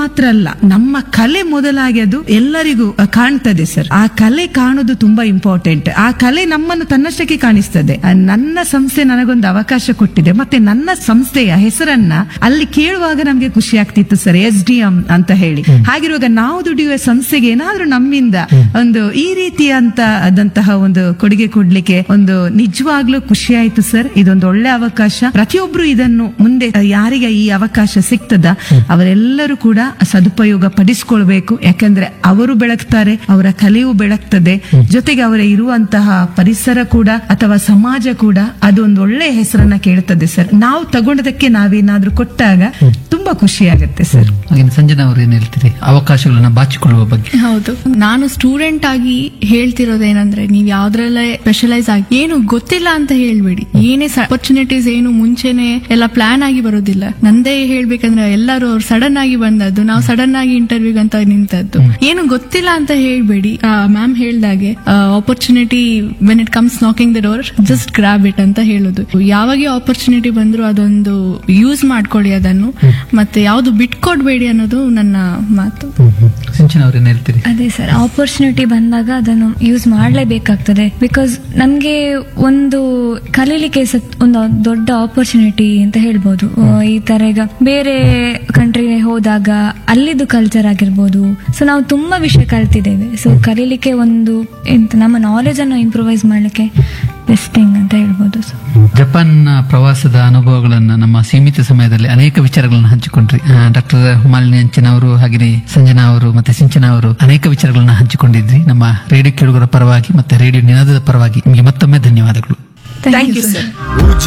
ಮಾತ್ರ ಅಲ್ಲ ನಮ್ಮ ಕಲೆ ಮೊದಲಾಗಿ ಅದು ಎಲ್ಲರಿಗೂ ಅ, ಕಾಣ್ತದೆ ಸರ್ ಆ ಕಲೆ ಕಾಣೋದು ತುಂಬಾ ಇಂಪಾರ್ಟೆಂಟ್ ಆ ಕಲೆ ನಮ್ಮನ್ನು ತನ್ನಷ್ಟಕ್ಕೆ ಕಾಣಿಸ್ತದೆ ಆ, ನನ್ನ ಸಂಸ್ಥೆ ನನಗೊಂದು ಅವಕಾಶ ಕೊಟ್ಟಿದೆ ಮತ್ತೆ ನನ್ನ ಸಂಸ್ಥೆಯ ಹೆಸರನ್ನ ಅಲ್ಲಿ ಕೇಳುವಾಗ ನಮ್ಗೆ ಖುಷಿ ಆಗ್ತಿತ್ತು ಸರ್ ಎಸ್ ಡಿ ಎಂ ಅಂತ ಹೇಳಿ ಹಾಗಿರುವಾಗ ನಾವು ದುಡಿಯುವ ಸಂಸ್ಥೆಗೆ ಏನಾದ್ರೂ ನಮ್ಮಿಂದ ಒಂದು ಈ ರೀತಿಯಂತ ಆದಂತಹ ಒಂದು ಕೊಡುಗೆ ಕೊಡ್ಲಿಕ್ಕೆ ಒಂದು ನಿಜವಾಗ್ಲೂ ಖುಷಿ ಆಯ್ತು ಸರ್ ಇದೊಂದು ಒಳ್ಳೆ ಅವಕಾಶ ಪ್ರತಿಯೊಬ್ರು ಇದನ್ನು ಮುಂದೆ ಯಾರಿಗೆ ಈ ಅವಕಾಶ ಸಿಗ್ತದ ಅವರೆಲ್ಲರೂ ಕೂಡ ಸದುಪಯೋಗ ಪಡಿಸ್ಕೊಳ್ಬೇಕು ಯಾಕಂದ್ರೆ ಅವರು ಬೆಳಗ್ತಾರೆ ಅವರ ಕಲೆಯು ಬೆಳಗ್ತದೆ ಜೊತೆಗೆ ಅವರ ಇರುವಂತಹ ಪರಿಸರ ಕೂಡ ಅಥವಾ ಸಮಾಜ ಕೂಡ ಅದೊಂದು ಒಳ್ಳೆ ಹೆಸರನ್ನ ಕೇಳ್ತದೆ ಸರ್ ನಾವು ತಗೊಂಡದಕ್ಕೆ ನಾವೇನಾದ್ರೂ ಕೊಟ್ಟಾಗ ತುಂಬಾ ಖುಷಿ ಆಗುತ್ತೆ ಸರ್ ಹಾಗೆ ಸಂಜನಾ ಅವರು ಏನ್ ಹೇಳ್ತೀರಿ ಅವಕಾಶಗಳನ್ನ ಬಾಚಿಕೊಳ್ಳುವ ಬಗ್ಗೆ ಹೌದು ನಾನು ಸ್ಟೂಡೆಂಟ್ ಆಗಿ ಹೇಳ್ತಿರೋದೇನಂದ್ರೆ ನೀವ್ ಯಾವ್ದ್ರಲ್ಲೇ ಸ್ಪೆಷಲೈಸ್ ಆಗಿ ಏನು ಗೊತ್ತಿಲ್ಲ ಅಂತ ಹೇಳ್ಬೇಡಿ ಏನೇ ಅಪರ್ಚುನಿಟೀಸ್ ಏನು ಮುಂಚೆನೆ ಎಲ್ಲ ಪ್ಲಾನ್ ಆಗಿ ಬರೋದಿಲ್ಲ ನಂದೇ ಹೇಳ್ಬೇಕಂದ್ರೆ ಎಲ್ಲರೂ ಅವ್ರು ಸಡನ್ ಆಗಿ ಬಂದದ್ದು ನಾವು ಸಡನ್ ಆಗಿ ಇಂಟರ್ವ್ಯೂಗ್ ಅಂತ ನಿಂತದ್ದು ಏನು ಗೊತ್ತಿಲ್ಲ ಅಂತ ಹೇಳ್ಬೇಡಿ ಮ್ಯಾಮ್ ಹೇಳ್ದಾಗೆ opportunity when it comes knocking the door just grab it ಅಂತ ಹೇಳುದು ಯಾವಾಗ ಆಪರ್ಚುನಿಟಿ ಬಂದ್ರು ಅದೊಂದು ಯೂಸ್ ಮಾಡ್ಕೊಳ್ಳಿ ಅದನ್ನು ಮತ್ತೆ ಯಾವ್ದು ಬಿಟ್ಕೊಡ್ಬೇಡಿ ಅನ್ನೋದು ನನ್ನ ಮಾತು ಸಿಂಚನ ಅವ್ರು ಏನ್ ಹೇಳ್ತೀರಿ ಅದೇ ಸರ್ ಆಪರ್ಚುನಿಟಿ ಬಂದಾಗ ಅದನ್ನು ಯೂಸ್ ಮಾಡಲೇಬೇಕಾಗ್ತದೆ ಬಿಕಾಸ್ ನಮಗೆ ಒಂದು ಕಲೀಲಿಕ್ಕೆ ಸ- ಒಂದು ದೊಡ್ಡ ಆಪರ್ಚುನಿಟಿ ಅಂತ ಹೇಳ್ಬೋದು ಆ, ಈ ತರ ಈಗ ಬೇರೆ ಕಂಟ್ರಿಗೆ ಹೋದಾಗ ಅಲ್ಲಿದ್ದು ಕಲ್ಚರ್ ಆಗಿರ್ಬೋದು ಸೊ ನಾವು ತುಂಬಾ ವಿಷಯ ಕಲ್ತಿದ್ದೇವೆ ಸೊ ಕಲೀಲಿಕ್ಕೆ ಒಂದು ಎಂತ ನಮ್ಮ ನಾಲೆಜ್ ಅನ್ನು ಇಂಪ್ರೂವೈಸ್ ಮಾಡ್ಲಿಕ್ಕೆ ಬೆಸ್ಟ್ ಥಿಂಗ್ ಅಂತ ಹೇಳ್ಬೋದು ಸೊ ಜಪಾನ್ ಪ್ರವಾಸದ ಅನುಭವಗಳನ್ನ ನಮ್ಮ ಸೀಮಿತ ಸಮಯದಲ್ಲಿ ಅನೇಕ ವಿಚಾರಗಳನ್ನು ಹಂಚಿಕೊಂಡ್ರಿ ಡಾಕ್ಟರ್ ಮಾಲಿನಿ ಅಂಚನ ಅವರು ಹಾಗೆಯೇ ಸಂಜನಾ ಅವರು ಮತ್ತೆ ಸಿಂಚನಾ ಅವರು ಅನೇಕ ವಿಚಾರಗಳನ್ನ ಹಂಚಿಕೊಂಡಿದ್ರಿ ನಮ್ಮ ರೇಡಿಯೋ ಕೇಳುಗರ ಪರವಾಗಿ ಮತ್ತೆ ರೇಡಿಯೋ ನಿನಾದದ ಪರವಾಗಿ ನಿಮಗೆ ಮತ್ತೊಮ್ಮೆ ಧನ್ಯವಾದಗಳು ಥ್ಯಾಂಕ್ ಯು ಸರ್